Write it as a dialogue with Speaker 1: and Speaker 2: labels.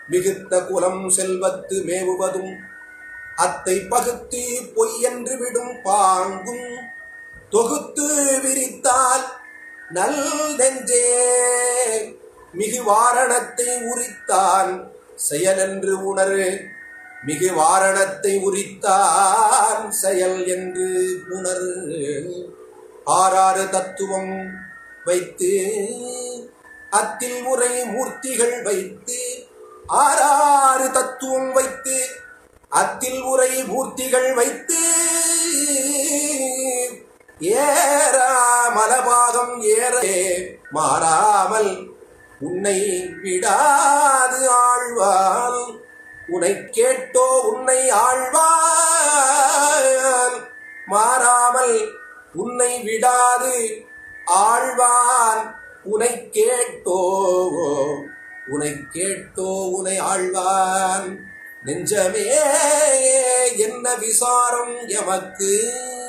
Speaker 1: மிகுத்த குலம் செல்வத்து மேவுவதும் அத்தை பகுத்து பொய்யென்று விடும் பாங்கும் தொகுத்து விரித்தால் நல் நெஞ்சே மிகு வாரணத்தை உரித்தான் செயலென்று உணரு மிகு வாரணத்தை உரித்தான் செயல் என்று உணரு ஆறாறு தத்துவம் வைத்து அத்தில் உரை மூர்த்திகள் வைத்து ஆறாறு தத்துவம் வைத்து அத்தில் உரை மூர்த்திகள் வைத்து ஏறா மலபாகம் ஏறே மாறாமல் உன்னை விடாது ஆழ்வான் உன்னை கேட்டோ உன்னை ஆழ்வான் மாறாமல் உன்னை விடாது ஆழ்வான் உனை கேட்டோ உனை கேட்டோ உனை ஆழ்வான் நெஞ்சமே என்ன விசாரம் எமக்கு